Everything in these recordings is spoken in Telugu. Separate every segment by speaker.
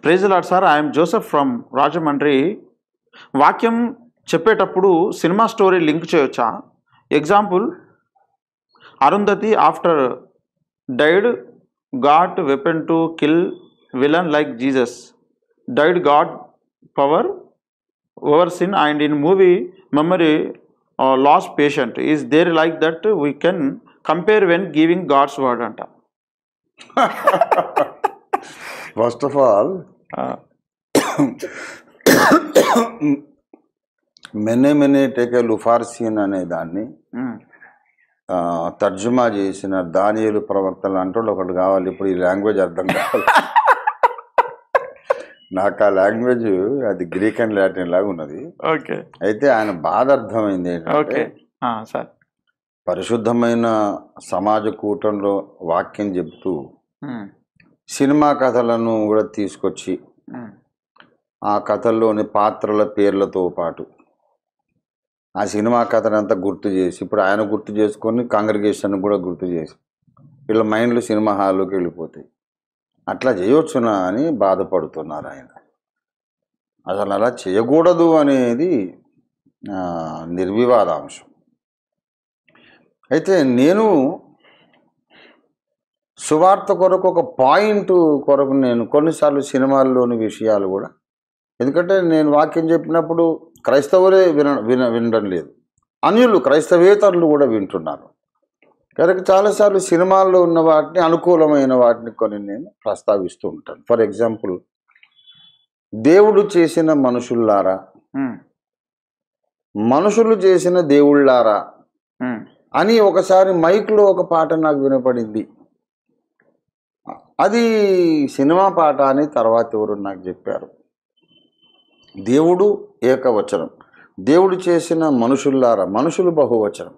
Speaker 1: Praise lord sir I'm Joseph from Rajahmundry వాక్యం చెప్పేటప్పుడు సినిమా స్టోరీ లింక్ చేయొచ్చా example Arundhati after died got weapon to kill villain like Jesus died God power over sin and in movie memory loss patient is there like that we can compare when giving God's word అంట
Speaker 2: ఫస్ట్ ఆఫ్ ఆల్ మెనే మెనే టేకే లుఫార్సిన్ అనే దాన్ని ఆ, తర్జుమా చేసిన దానియలు ప్రవక్తలు అంటూ ఒకటి కావాలి ఇప్పుడు ఈ లాంగ్వేజ్ అర్థం కావాలి నాకు ఆ లాంగ్వేజ్ అది గ్రీక్ అండ్ లాటిన్ లాగా ఉన్నది
Speaker 1: ఓకే
Speaker 2: అయితే ఆయన బాధ అర్థమైంది
Speaker 1: ఓకే
Speaker 2: ఏంటంటే
Speaker 1: సార్
Speaker 2: పరిశుద్ధమైన సమాజ కూటంలో వాక్యం చెప్తూ సినిమా కథలను కూడా తీసుకొచ్చి ఆ కథల్లోని పాత్రల పేర్లతో పాటు ఆ సినిమా కథనంతా గుర్తు చేసి ఇప్పుడు ఆయన గుర్తు చేసుకొని కాంగ్రిగేషన్ కూడా గుర్తు చేసి వీళ్ళ మైండ్లు సినిమా హాల్లోకి వెళ్ళిపోతాయి అట్లా చేయొచ్చునా అని బాధపడుతున్నారు ఆయన అసలు అలా చేయకూడదు అనేది ఆ, నిర్వివాదాంశం అయితే నేను సువార్త కొరకు ఒక పాయింట్ కొరకు నేను కొన్నిసార్లు సినిమాల్లోని విషయాలు కూడా ఎందుకంటే నేను వాక్యం చెప్పినప్పుడు క్రైస్తవులే విన విన వినడం లేదు అన్యులు క్రైస్తవేతరులు కూడా వింటున్నారు కనుక చాలాసార్లు సినిమాల్లో ఉన్న వాటిని అనుకూలమైన వాటిని కొన్ని నేను ప్రస్తావిస్తూ ఉంటాను ఫర్ ఎగ్జాంపుల్ దేవుడు చేసిన మనుషుల్లారా మనుషులు చేసిన దేవుళ్ళారా అని ఒకసారి మైక్లో ఒక పాట నాకు వినపడింది అది సినిమా పాట అని తర్వాత ఎవరు నాకు చెప్పారు దేవుడు ఏకవచనం దేవుడు చేసిన మనుషుల్లారా మనుషులు బహువచనం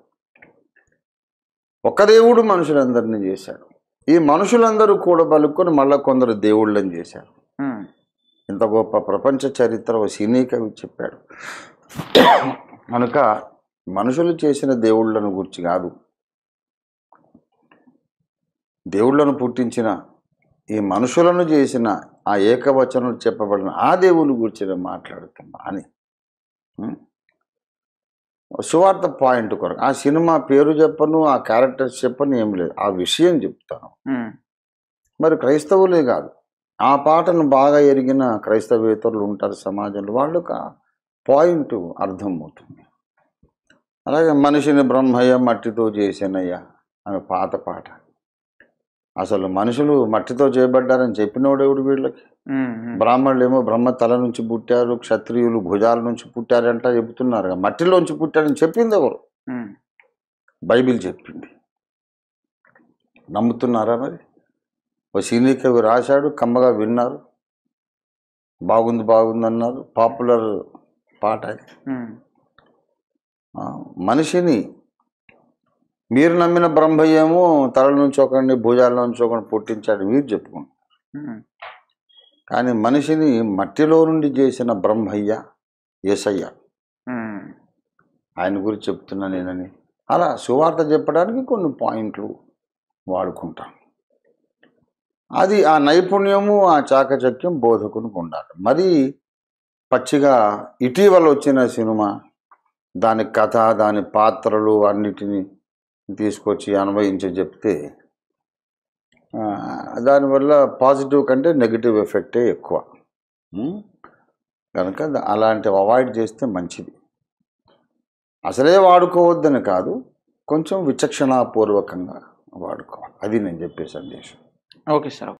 Speaker 2: ఒక దేవుడు మనుషులందరినీ చేశాడు ఈ మనుషులందరూ కూడా బలుక్కొని మళ్ళా కొందరు దేవుళ్ళని చేశారు ఇంత గొప్ప ప్రపంచ చరిత్ర ఓ సినీ కవి చెప్పాడు కనుక మనుషులు చేసిన దేవుళ్ళను గురించి కాదు దేవుళ్ళను పుట్టించిన ఈ మనుషులను చేసిన ఆ ఏకవచనం చెప్పబడిన ఆ దేవుని గురించి నేను మాట్లాడుతున్నా అని ఉం? సువార్త పాయింట్ కొరకు ఆ సినిమా పేరు చెప్పను ఆ క్యారెక్టర్స్ చెప్పను ఏం లేదు ఆ విషయం చెప్తాను మరి క్రైస్తవులే కాదు ఆ పాటను బాగా ఎరిగిన క్రైస్తవేతరులు ఉంటారు సమాజంలో వాళ్ళకు ఆ పాయింట్ అర్థమవుతుంది అలాగే మనిషిని బ్రహ్మయ్య మట్టితో చేసినయ్యా అనే పాత పాట అసలు మనుషులు మట్టితో చేయబడ్డారని చెప్పినోడు ఎవడు వీళ్ళకి బ్రాహ్మణులు ఏమో బ్రహ్మ తల నుంచి పుట్టారు క్షత్రియులు భుజాల నుంచి పుట్టారంట చెబుతున్నారు కదా. మట్టిలోంచి పుట్టారని చెప్పింది ఎవరు బైబిల్ చెప్పింది నమ్ముతున్నారా మరి ఓ సీనీ కవి రాశాడు కమ్మగా విన్నారు బాగుంది బాగుంది అన్నారు పాపులర్ పాట అది ఆ, మనిషిని మీరు నమ్మిన బ్రహ్మయ్యేమో తల నుంచి ఒకరిని భుజాల నుంచి ఒకరిని పుట్టించాడు మీరు చెప్పుకుంటారు కానీ మనిషిని మట్టిలో నుండి చేసిన బ్రహ్మయ్య యేసయ్య ఆయన గురించి చెప్తున్నా నేనని అలా సువార్త చెప్పడానికి కొన్ని పాయింట్లు వాడుకుంటాం అది ఆ నైపుణ్యము ఆ చాకచక్యం బోధకునికి ఉండాలి మరి పచ్చిగా ఇటీవల వచ్చిన సినిమా దాని కథ దాని పాత్రలు అన్నిటినీ తీసుకొచ్చి అన్వయించి చెప్తే ఆ, దానివల్ల పాజిటివ్ కంటే నెగిటివ్ ఎఫెక్టే ఎక్కువ ఉం? కనుక ద- అలాంటివి అవాయిడ్ చేస్తే మంచిది అసలే వాడుకోవద్దని కాదు కొంచెం విచక్షణాపూర్వకంగా వాడుకోవాలి అది నేను చెప్పే సందేశం
Speaker 1: ఓకే సార్